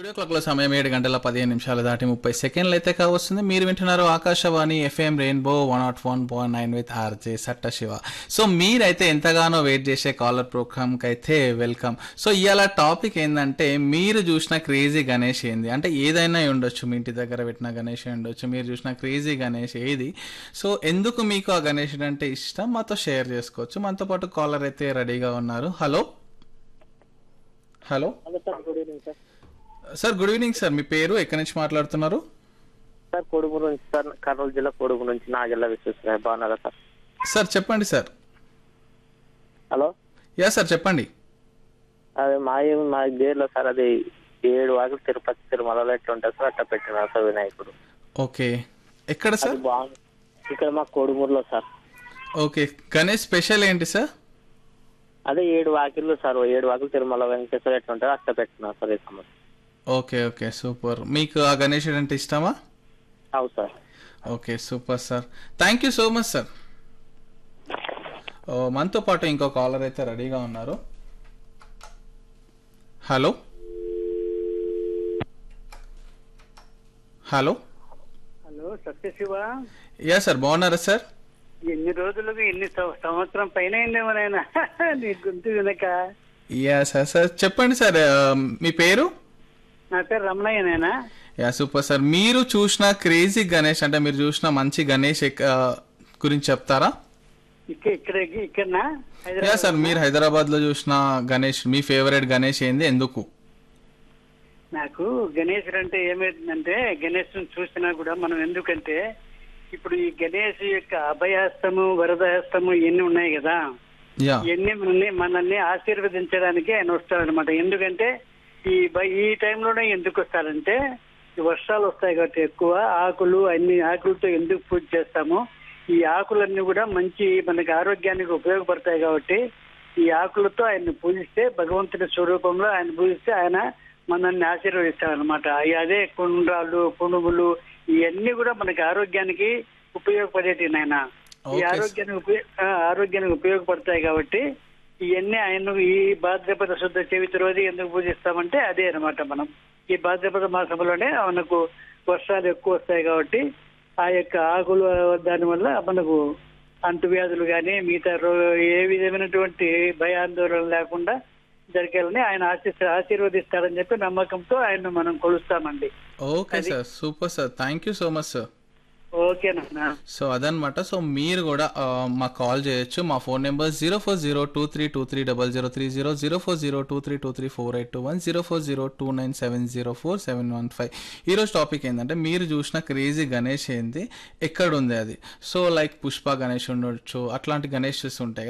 Studio క్లాక్లో సమయం ఏడు గంటల పదిహేను నిమిషాలు దాటి ముప్పై సెకండ్లు అయితే కావస్తుంది మీరు వింటున్నారు Akashvani FM rainbow one not one point nine with RJ Satta Shiva so మీరైతే ఎంతగానో వెయిట్ చేసే కాలర్ ప్రోగ్రామ్కి అయితే వెల్కమ్ సో ఇవాళ టాపిక్ ఏంటంటే మీరు చూసిన క్రేజీ గణేష్ ఏంది అంటే ఏదైనా అయి ఉండొచ్చు మీ ఇంటి దగ్గర పెట్టిన గణేష్ అయి ఉండొచ్చు మీరు చూసిన క్రేజీ గణేష్ ఏది సో ఎందుకు మీకు ఆ గణేష్ అంటే ఇష్టం మాతో షేర్ చేసుకోవచ్చు మనతో పాటు కాలర్ అయితే రెడీగా ఉన్నారు hello hello hello sir good evening sir sir good evening sir మీ పేరు ఎక్కడి నుంచి మాట్లాడుతున్నారు సార్ కొడుమూరు నుంచి సార్ కర్నూలు జిల్లా కొడుమూరు నుంచి నాగెల్ల విశ్వేశ్వరయ్య బాగున్నారా సార్ సార్ చెప్పండి సార్ హలో యా సార్ చెప్పండి అదే మా ఏం- మా గేర్లో సార్ అది ఏడు వాకులు తిరుపతి తిరుమలలో ఎట్లా ఉంటుంది సార్ అట్లా పెట్టినారు సార్ వినాయకుడు ఓకే ఎక్కడ అది సార్ బాగుంది ఇక్కడ మా కొడుమూరులో సార్ ఓకే గణేష్ స్పెషల్ ఏంటి సార్ అదే ఏడు వాకిళ్ళు సార్ ఓ ఏడు వాకులు తిరుమల వెంకటేశ్వర ఎట్లా ఉంటుంది అట్లా పెట్టినారు సార్ ఈ సంవత్సరం ఓకే ఓకే సూపర్ మీకు ఆ గణేష్ అంటే ఇష్టమా అవు sir okay super sir thank you so much sir ఓ, మనతో పాటు ఇంకో కాలర్ అయితే రెడీగా ఉన్నారు hello hello hello Satyashiva yeah sir బాగున్నారా సార్ ఎన్ని రోజులుగా ఎన్ని సం- సంవత్సరం పైన అయిందేమో నాయన నీ గొంతు వినక యా సార్ సార్ చెప్పండి సార్ ఆ, మీ పేరు నా పేరు రమణయ్య నాయన యా సూపర్ సార్ మీరు చూసిన క్రేజీ గణేష్ అంటే మీరు చూసిన మంచి గణేష్ ఎక్- ఆ, గురించి చెప్తారా ఇక్కడ ఇక్కడ ఇక్కడనా యా హైదరాబాద్ సార్ మీరు హైదరాబాద్ లో చూసిన గణేష్ మీ ఫేవరెట్ గణేష్ ఏంది ఎందుకు నాకు గణేష్ అంటే ఏమైతుందంటే గణేష్ చూసినా కూడా మనం ఎందుకంటే ఇప్పుడు ఈ గణేష్ యొక్క అభయహస్తము వరదహస్తము ఇవన్నీ ఉన్నాయి కదా యా ఇవన్నీ మనల్ని మనల్ని ఆశీర్వదించడానికి ఆయన వస్తారనమాట ఎందుకంటే ఈ బ- ఈ టైంలోనే ఎందుకు వస్తారంటే ఈ వర్షాలు వస్తాయి కాబట్టి ఎక్కువ ఆకులు అన్ని ఆకులతో ఎందుకు పూజ చేస్తాము ఈ ఆకులన్నీ కూడా మంచి మనకి ఆరోగ్యానికి ఉపయోగపడతాయి కాబట్టి ఈ ఆకులతో ఆయన్ని పూజిస్తే భగవంతుని స్వరూపంలో ఆయన పూజిస్తే ఆయన మనల్ని ఆశీర్వదిస్తారనమాట అదే కుండ్రాలు పునుగులు ఇవన్నీ కూడా మనకి ఆరోగ్యానికి ఉపయోగపడేటి నాయన ఈ Okay, sir. ఆరోగ్యానికి ఉపయోగ ఆ, ఆరోగ్యానికి ఉపయోగపడతాయి కాబట్టి ఇవన్నీ ఆయన ఈ భాద్రపద శుద్ధ చవితి రోజు ఎందుకు పూజిస్తామంటే అదే అన్నమాట మనం ఈ భాద్రపద మాసంలోనే మనకు వర్షాలు ఎక్కువ వస్తాయి కాబట్టి ఆ యొక్క ఆకులు దాని వల్ల మనకు అంటువ్యాధులు కానీ మిగతా రో ఏ విధమైనటువంటి భయాందోళన లేకుండా జరిగేయాలని ఆయన ఆశీ ఆశీర్వదిస్తారని చెప్పి నమ్మకంతో ఆయన మనం కొలుస్తామండి okay sir super sir thank you so much sir ఓకేనా సో అదనమాట సో మీరు కూడా ఆ, మాకు కాల్ చేయొచ్చు మా phone number zero four zero two three two three double zero three zero zero four zero two three two three four eight two one zero four zero two nine seven zero four seven one five ఈరోజు topic ఏంటంటే మీరు చూసిన crazy Ganesh ఏంది ఎక్కడ ఉంది అది so like Pushpa Ganesh ఉండొచ్చు అట్లాంటి గణేషెస్ ఉంటాయి